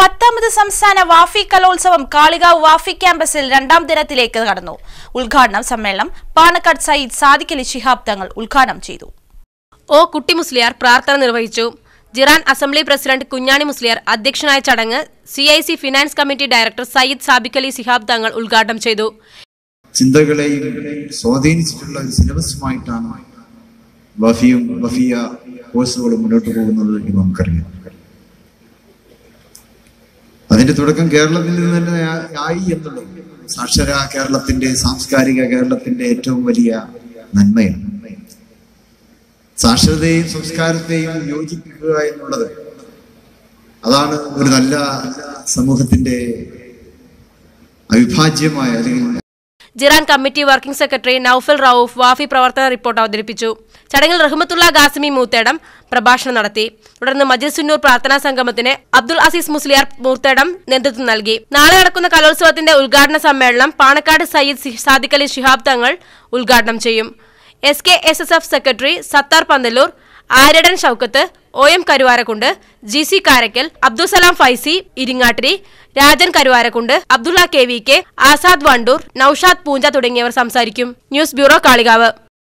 പത്താമത് സംസ്ഥാന വാഫി കലോത്സവം കാളികാവ് വാഫി ക്യാമ്പസിൽ രണ്ടാം ദിനത്തിലേക്ക് കടന്നു ഉദ്ഘാടനം സമ്മേളനം പാണക്കാട് സയ്യിദ് സാദിഖലി ശിഹാബ് തങ്ങൾ ഉദ്ഘാടനം ചെയ്തു ഒ കുട്ടി മുസ്ലിയാർ പ്രാർത്ഥന നിർവഹിച്ചു ജിറാൻ അസംബ്ലി പ്രസിഡന്റ് കുഞ്ഞാണി മുസ്ലിയാർ അധ്യക്ഷനായ ചടങ്ങ് C I C finance committee director Sayyid Sabik Ali Sihab Thangal ഉദ്ഘാടനം ചെയ്തു ചിന്തകളെയും സ്വാധീനിച്ചിട്ടുള്ള ഒരു സിലബസുമായിട്ടാണ് വഫിയും വഫിയ കോഴ്സുകളും മുന്നോട്ട് പോകുന്നത് എന്ന് നമുക്കറിയാം അതിന്റെ തുടക്കം കേരളത്തിൽ നിന്ന് തന്നെ ആ- ആയി എന്നുള്ളത് സാക്ഷര കേരളത്തിന്റെ സാംസ്കാരിക കേരളത്തിന്റെ ഏറ്റവും വലിയ നന്മയാണ് സാക്ഷരതയും സംസ്കാരത്തെയും യോജിപ്പിക്കുക എന്നുള്ളത് അതാണ് ഒരു നല്ല സമൂഹത്തിന്റെ അവിഭാജ്യമായ അല്ലെങ്കിൽ Jiran committee working secretary Noufal Rouf Wafi പ്രവർത്തന റിപ്പോർട്ട് അവതരിപ്പിച്ചു ചടങ്ങിൽ റഹ്മത്തുള്ള ഗാസിമി മൂത്തേടം പ്രഭാഷണം നടത്തി തുടർന്ന് മജിൽസുന്നൂർ പ്രാർത്ഥനാ സംഗമത്തിന് അബ്ദുൾ അസീസ് മുസ്ലിയാർ മൂത്തേടം നേതൃത്വം നൽകി നാളെ നടക്കുന്ന കലോത്സവത്തിന്റെ ഉദ്ഘാടന സമ്മേളനം പാണക്കാട് സയ്യിദ് സി- സാദിഖ് അലി ശിഹാബ് തങ്ങൾ ഉദ്ഘാടനം ചെയ്യും S K S S F secretary Sathar Panthallur Aryadan Shoukath O M Karuvarakundu G C Karakkal Abdul Salam Faizy Iringattiri Rajan Karuvarakundu Abdulla K V K Azad Wandoor Noushad Poonja തുടങ്ങിയവർ സംസാരിക്കും ന്യൂസ് ബ്യൂറോ കാളികാവ്